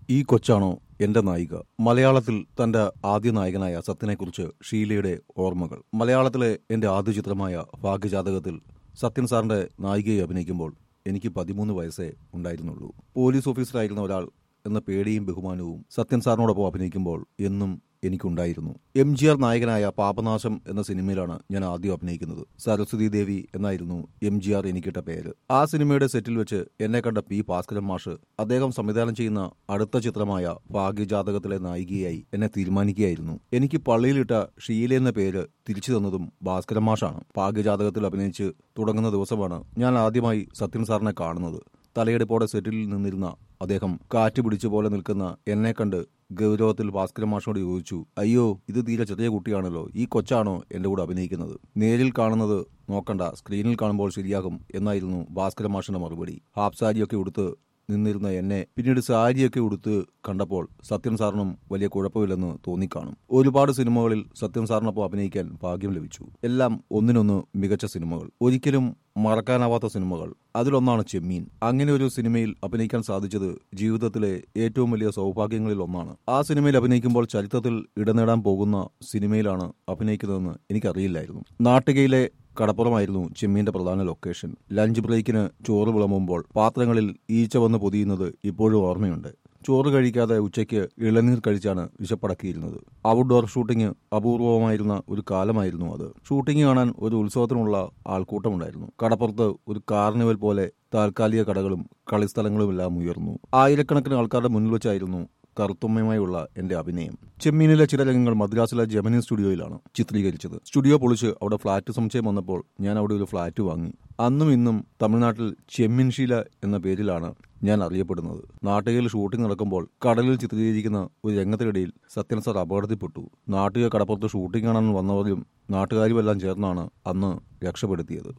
ഈ കൊച്ചാണോ എന്റെ നായിക മലയാളത്തിൽ തന്റെ ആദ്യ നായകനായ സത്യനെക്കുറിച്ച് ഷീലയുടെ ഓർമ്മകൾ മലയാളത്തിലെ എന്റെ ആദ്യ ചിത്രമായ ഭാഗ്യജാതകത്തിൽ സത്യൻ സാറിന്റെ നായികയെ അഭിനയിക്കുമ്പോൾ എനിക്ക് പതിമൂന്ന് വയസ്സേ ഉണ്ടായിരുന്നുള്ളൂ പോലീസ് ഓഫീസറായിരുന്ന ഒരാൾ എന്ന പേടിയും ബഹുമാനവും സത്യൻ സാറിനോടൊപ്പം അഭിനയിക്കുമ്പോൾ എന്നും എനിക്കുണ്ടായിരുന്നു എം ജി ആർ നായകനായ പാപനാശം എന്ന സിനിമയിലാണ് ഞാൻ ആദ്യം അഭിനയിക്കുന്നത് സരസ്വതി ദേവി എന്നായിരുന്നു എം ജി ആർ എനിക്കിട്ട പേര് ആ സിനിമയുടെ സെറ്റിൽ വെച്ച് എന്നെ കണ്ട പി ഭാസ്കരൻ മാഷ് അദ്ദേഹം സംവിധാനം ചെയ്യുന്ന അടുത്ത ചിത്രമായ ഭാഗ്യജാതകത്തിലെ നായികയായി എന്നെ തീരുമാനിക്കുകയായിരുന്നു എനിക്ക് പള്ളിയിലിട്ട ഷീല എന്ന പേര് തിരിച്ചു തന്നതും ഭാസ്കരൻ മാഷാണ് ഭാഗ്യജാതകത്തിൽ അഭിനയിച്ച് തുടങ്ങുന്ന ദിവസമാണ് ഞാൻ ആദ്യമായി സത്യൻ സാറിനെ കാണുന്നത് തലയെടുപ്പോടെ സെറ്റിൽ നിന്നിരുന്ന അദ്ദേഹം കാറ്റ് പിടിച്ച പോലെ നിൽക്കുന്ന എന്നെ കണ്ട് ഗൗരവത്തിൽ ഭാസ്കര മാഷിനോട് ചോദിച്ചു അയ്യോ ഇത് തീരെ ചെറിയ കുട്ടിയാണല്ലോ ഈ കൊച്ചാണോ എന്റെ കൂടെ അഭിനയിക്കുന്നത് നേരിൽ കാണുന്നത് നോക്കണ്ട സ്ക്രീനിൽ കാണുമ്പോൾ ശരിയാകും എന്നായിരുന്നു ഭാസ്കര മാഷിന്റെ മറുപടി ഹാഫ് സാരിയൊക്കെ ഉടുത്ത് നിന്നിരുന്ന എന്നെ പിന്നീട് സാരിയൊക്കെ ഉടുത്ത് കണ്ടപ്പോൾ സത്യൻ സാറിനും വലിയ കുഴപ്പമില്ലെന്ന് തോന്നിക്കാണും ഒരുപാട് സിനിമകളിൽ സത്യൻ സാറിനൊപ്പം അഭിനയിക്കാൻ ഭാഗ്യം ലഭിച്ചു എല്ലാം ഒന്നിനൊന്ന് മികച്ച സിനിമകൾ ഒരിക്കലും മറക്കാനാവാത്ത സിനിമകൾ അതിലൊന്നാണ് ചെമ്മീൻ അങ്ങനെ ഒരു സിനിമയിൽ അഭിനയിക്കാൻ സാധിച്ചത് ജീവിതത്തിലെ ഏറ്റവും വലിയ സൗഭാഗ്യങ്ങളിൽ ഒന്നാണ് ആ സിനിമയിൽ അഭിനയിക്കുമ്പോൾ ചരിത്രത്തിൽ ഇടനേടാൻ പോകുന്ന സിനിമയിലാണ് അഭിനയിക്കുന്നതെന്ന് എനിക്കറിയില്ലായിരുന്നു നാട്ടികയിലെ കടപ്പുറമായിരുന്നു ചെമ്മീന്റെ പ്രധാന ലൊക്കേഷൻ ലഞ്ച് ബ്രേക്കിന് ചോറ് വിളമ്പുമ്പോൾ പാത്രങ്ങളിൽ ഈച്ച വന്ന് പൊതിയുന്നത് ഇപ്പോഴും ഓർമ്മയുണ്ട് ചോറ് കഴിക്കാതെ ഉച്ചയ്ക്ക് ഇളനീർ കഴിച്ചാണ് വിശപ്പടക്കിയിരുന്നത് ഔട്ട്ഡോർ ഷൂട്ടിംഗ് അപൂർവമായിരുന്ന ഒരു കാലമായിരുന്നു അത് ഷൂട്ടിംഗ് കാണാൻ ഒരു ഉത്സവത്തിനുള്ള ആൾക്കൂട്ടമുണ്ടായിരുന്നു കടപ്പുറത്ത് ഒരു കാർണിവൽ പോലെ താൽക്കാലിക കടകളും കളിസ്ഥലങ്ങളുമെല്ലാം ഉയർന്നു ആയിരക്കണക്കിന് ആൾക്കാരുടെ മുന്നിൽ വെച്ചായിരുന്നു കറുത്തുമ്മയുമായുള്ള എന്റെ അഭിനയം ചെമ്മീനിലെ ചില രംഗങ്ങൾ മദ്രാസിലെ ജമനി സ്റ്റുഡിയോയിലാണ് ചിത്രീകരിച്ചത് സ്റ്റുഡിയോ പൊളിച്ച് അവിടെ ഫ്ളാറ്റ് സമുച്ചയം വന്നപ്പോൾ ഞാൻ അവിടെ ഒരു ഫ്ളാറ്റ് വാങ്ങി അന്നും ഇന്നും തമിഴ്നാട്ടിൽ ചെമ്മീൻശീല എന്ന പേരിലാണ് ഞാൻ അറിയപ്പെടുന്നത് നാട്ടികയിൽ ഷൂട്ടിംഗ് നടക്കുമ്പോൾ കടലിൽ ചിത്രീകരിക്കുന്ന ഒരു രംഗത്തിനിടയിൽ സത്യൻ സാർ അപകടത്തിൽപ്പെട്ടു നാട്ടിക കടപ്പുറത്ത് ഷൂട്ടിംഗ് കാണാൻ വന്നവരും നാട്ടുകാരുമെല്ലാം ചേർന്നാണ് അന്ന് രക്ഷപ്പെടുത്തിയത്